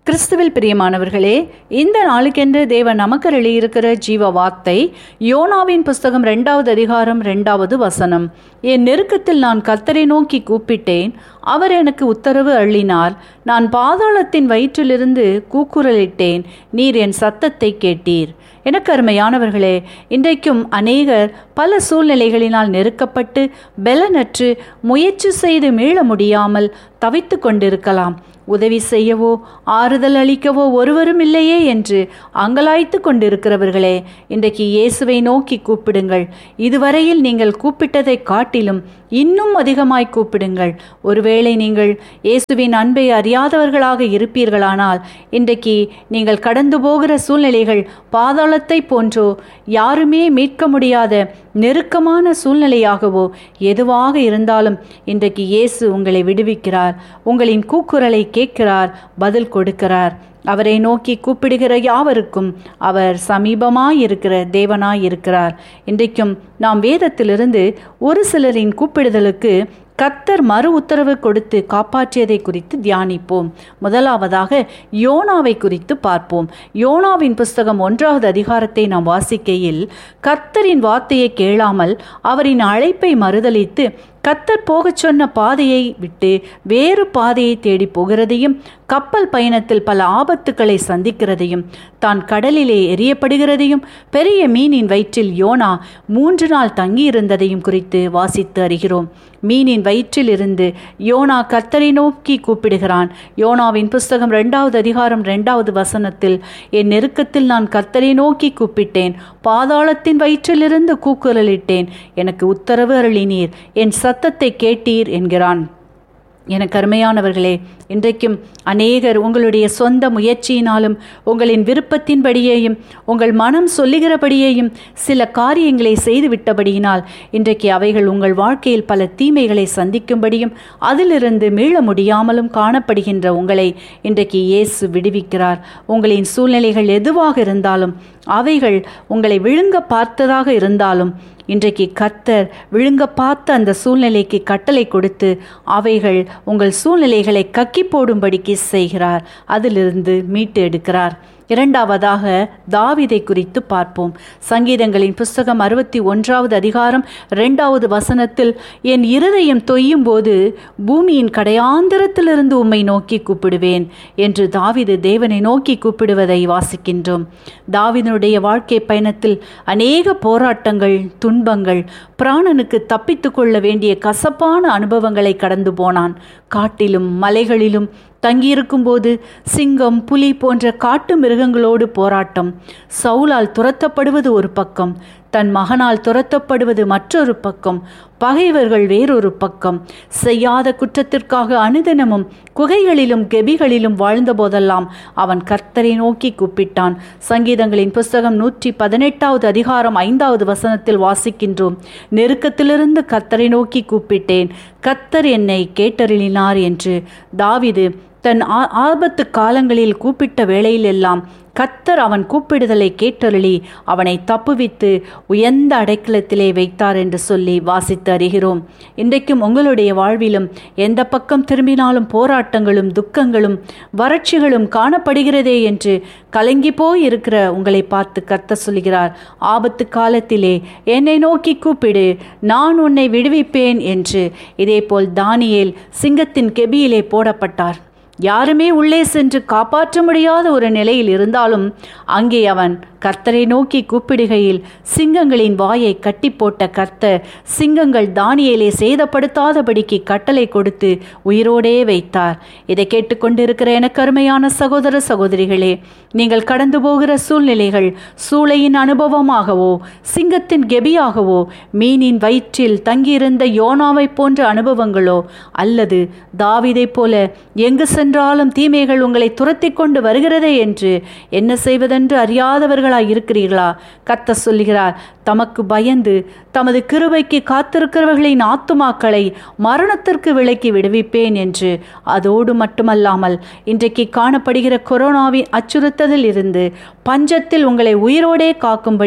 கிறிஸ்துவில் பிரியமானவர்களே இந்த நாளுக்கென்று தேவன் நமக்கு எழுதியிருக்கிற ஜீவ வார்த்தை யோனாவின் புஸ்தகம் ரெண்டாவது அதிகாரம் ரெண்டாவது வசனம் என் நெருக்கத்தில் நான் கர்த்தரை நோக்கி கூப்பிட்டேன் அவர் எனக்கு உத்தரவு அள்ளினார் நான் பாதாளத்தின் வயிற்றிலிருந்து கூக்குரலிட்டேன் நீர் என் சத்தத்தை கேட்டீர் எனக்கு அருமையானவர்களே இன்றைக்கும் அநேகர் பல சூழ்நிலைகளினால் நெருக்கப்பட்டு பெலனற்று முயற்சி செய்து மீள முடியாமல் தவித்து கொண்டிருக்கலாம் உதவி செய்யவோ ஆறுதல் அளிக்கவோ ஒருவரும் இல்லையே என்று அங்கலாய்த்து கொண்டிருக்கிறவர்களே இன்றைக்கு இயேசுவை நோக்கி கூப்பிடுங்கள் இதுவரையில் நீங்கள் கூப்பிட்டதை காட்டிலும் இன்னும் அதிகமாய் கூப்பிடுங்கள் ஒருவேளை நீங்கள் இயேசுவின் அன்பை அறியாதவர்களாக இருப்பீர்களானால் இன்றைக்கு நீங்கள் கடந்து போகிற சூழ்நிலைகள் பாதாளத்தை போன்றோ யாருமே மீட்க முடியாத நெருக்கமான சூழ்நிலையாகவோ எதுவாக இருந்தாலும் இன்றைக்கு இயேசு உங்களை விடுவிக்கிறார் உங்களின் கூக்குரலை கேட்கிறார் பதில் கொடுக்கிறார் அவரை நோக்கி கூப்பிடுகிற யாவருக்கும் அவர் சமீபமாயிருக்கிற தேவனாயிருக்கிறார் இன்றைக்கும் நாம் வேதத்திலிருந்து ஒரு சிலரின் கூப்பிடுதலுக்கு கத்தர் மறு உத்தரவு கொடுத்து காப்பாற்றியதை குறித்து தியானிப்போம் முதலாவதாக யோனாவை குறித்து பார்ப்போம் யோனாவின் புஸ்தகம் ஒன்றாவது அதிகாரத்தை நாம் வாசிக்கையில் கர்த்தரின் வார்த்தையை கேளாமல் அவரின் அழைப்பை மறுதலித்து கத்தர் போகச் சொன்ன பாதையை விட்டு வேறு பாதையை தேடி போகிறதையும் கப்பல் பயணத்தில் பல ஆபத்துக்களை சந்திக்கிறதையும் தான் கடலிலே எரியப்படுகிறதையும் பெரிய மீனின் வயிற்றில் யோனா மூன்று நாள் தங்கியிருந்ததையும் குறித்து வாசித்து அறிகிறோம் மீனின் வயிற்றில் இருந்து யோனா கர்த்தரை நோக்கி கூப்பிடுகிறான் யோனாவின் புஸ்தகம் ரெண்டாவது அதிகாரம் ரெண்டாவது வசனத்தில் என் நெருக்கத்தில் நான் கர்த்தரை நோக்கி கூப்பிட்டேன் பாதாளத்தின் வயிற்றிலிருந்து கூக்குரலிட்டேன் எனக்கு உத்தரவு அருளினீர் என் சத்தத்தை கேட்டீர் என்கிறான் எனக்கு அருமையானவர்களே இன்றைக்கும் அநேகர் உங்களுடைய சொந்த முயற்சியினாலும் உங்களின் விருப்பத்தின்படியேயும் உங்கள் மனம் சொல்லுகிறபடியேயும் சில காரியங்களை செய்துவிட்டபடியினால் இன்றைக்கு அவைகள் உங்கள் வாழ்க்கையில் பல தீமைகளை சந்திக்கும்படியும் அதிலிருந்து மீள முடியாமலும் காணப்படுகின்ற உங்களை இன்றைக்கு இயேசு விடுவிக்கிறார் உங்களின் சூழ்நிலைகள் எதுவாக இருந்தாலும் அவைகள் உங்களை விழுங்க பார்த்ததாக இருந்தாலும் இன்றைக்கு கர்த்தர் விழுங்க பார்த்த அந்த சூழ்நிலைக்கு கட்டளை கொடுத்து அவைகள் உங்கள் சூழ்நிலைகளை கக்கி போடும்படிக்கு செய்கிறார் அதிலிருந்து மீட்டு எடுக்கிறார் இரண்டாவதாக தாவிதை குறித்து பார்ப்போம் சங்கீதங்களின் புஸ்தகம் அறுபத்தி ஒன்றாவது அதிகாரம் இரண்டாவது வசனத்தில் என் இருதயம் தொய்யும் போது பூமியின் கடையாந்திரத்திலிருந்து உம்மை நோக்கி கூப்பிடுவேன் என்று தாவிது தேவனை நோக்கி கூப்பிடுவதை வாசிக்கின்றோம் தாவிதனுடைய வாழ்க்கை பயணத்தில் அநேக போராட்டங்கள் துன்பங்கள் பிராணனுக்கு தப்பித்து கொள்ள வேண்டிய கசப்பான அனுபவங்களை கடந்து போனான் காட்டிலும் மலைகளிலும் தங்கியிருக்கும்போது சிங்கம் புலி போன்ற காட்டு மிருகங்களோடு போராட்டம் சவுலால் துரத்தப்படுவது ஒரு பக்கம் தன் மகனால் துரத்தப்படுவது மற்றொரு பக்கம் பகைவர்கள் வேறொரு பக்கம் செய்யாத குற்றத்திற்காக அனுதினமும் குகைகளிலும் கெபிகளிலும் வாழ்ந்தபோதெல்லாம் அவன் கர்த்தரை நோக்கி கூப்பிட்டான் சங்கீதங்களின் புஸ்தகம் நூற்றி பதினெட்டாவது அதிகாரம் ஐந்தாவது வசனத்தில் வாசிக்கின்றோம் நெருக்கத்திலிருந்து கர்த்தரை நோக்கி கூப்பிட்டேன் கர்த்தர் என்னை கேட்டருளினார் என்று தாவிது தன் ஆபத்து காலங்களில் கூப்பிட்ட வேளையிலெல்லாம் கத்தர் அவன் கூப்பிடுதலை கேட்டருளி அவனை தப்புவித்து உயர்ந்த அடைக்கலத்திலே வைத்தார் என்று சொல்லி வாசித்து அறிகிறோம் இன்றைக்கும் உங்களுடைய வாழ்விலும் எந்த பக்கம் திரும்பினாலும் போராட்டங்களும் துக்கங்களும் வறட்சிகளும் காணப்படுகிறதே என்று கலங்கி போய் இருக்கிற உங்களை பார்த்து கத்த சொல்கிறார் ஆபத்து காலத்திலே என்னை நோக்கி கூப்பிடு நான் உன்னை விடுவிப்பேன் என்று இதேபோல் தானியேல் சிங்கத்தின் கெபியிலே போடப்பட்டார் யாருமே உள்ளே சென்று காப்பாற்ற முடியாத ஒரு நிலையில் இருந்தாலும் அங்கே அவன் கர்த்தரை நோக்கி கூப்பிடுகையில் சிங்கங்களின் வாயை கட்டி போட்ட கர்த்தர் சிங்கங்கள் தானியலே சேதப்படுத்தாதபடிக்கு கட்டளை கொடுத்து உயிரோடே வைத்தார் இதை கேட்டுக்கொண்டிருக்கிற எனக்கு அருமையான சகோதர சகோதரிகளே நீங்கள் கடந்து போகிற சூழ்நிலைகள் சூளையின் அனுபவமாகவோ சிங்கத்தின் கெபியாகவோ மீனின் வயிற்றில் தங்கியிருந்த யோனாவை போன்ற அனுபவங்களோ அல்லது தாவிதை போல எங்கு சென்றாலும் தீமைகள் உங்களை துரத்தி கொண்டு வருகிறதே என்று என்ன செய்வதென்று அறியாதவர்களாய் இருக்கிறீர்களா கத்த சொல்லுகிறார் தமக்கு பயந்து தமது கிருபைக்கு காத்திருக்கிறவர்களின் ஆத்துமாக்களை மரணத்திற்கு விலக்கி விடுவிப்பேன் என்று அதோடு மட்டுமல்லாமல் இன்றைக்கு காணப்படுகிற கொரோனாவின் அச்சுறுத்தலில் இருந்து பஞ்சத்தில் உங்களை உயிரோடே காக்கும்படி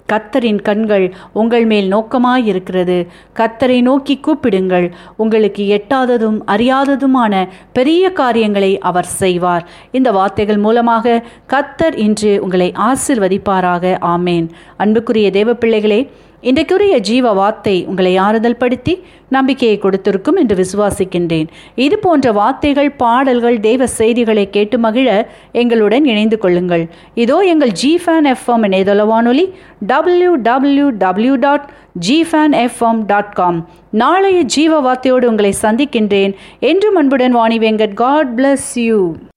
கத்தரின் கண்கள் உங்கள் மேல் நோக்கமாயிருக்கிறது கத்தரை நோக்கி கூப்பிடுங்கள் உங்களுக்கு எட்டாததும் அறியாததுமான பெரிய காரியங்களை அவர் செய்வார் இந்த வார்த்தைகள் மூலமாக கத்தர் இன்று உங்களை ஆசிர்வதிப்பாராக ஆமேன் அன்புக்குரிய தேவ பிள்ளைகளே இன்றைக்குரிய ஜீவ வார்த்தை உங்களை ஆறுதல் படுத்தி நம்பிக்கையை கொடுத்திருக்கும் என்று விசுவாசிக்கின்றேன் இது போன்ற வார்த்தைகள் பாடல்கள் தெய்வ செய்திகளை கேட்டு மகிழ எங்களுடன் இணைந்து கொள்ளுங்கள் இதோ எங்கள் ஜிஃபேன் எஃப்எம் இணையதள வானொலி டபிள்யூ டபிள்யூ டபிள்யூ டாட் ஜிஃபேன் எஃப்எம் டாட் காம் நாளைய ஜீவ வார்த்தையோடு உங்களை சந்திக்கின்றேன் என்றும் அன்புடன் Vani Venkat God bless you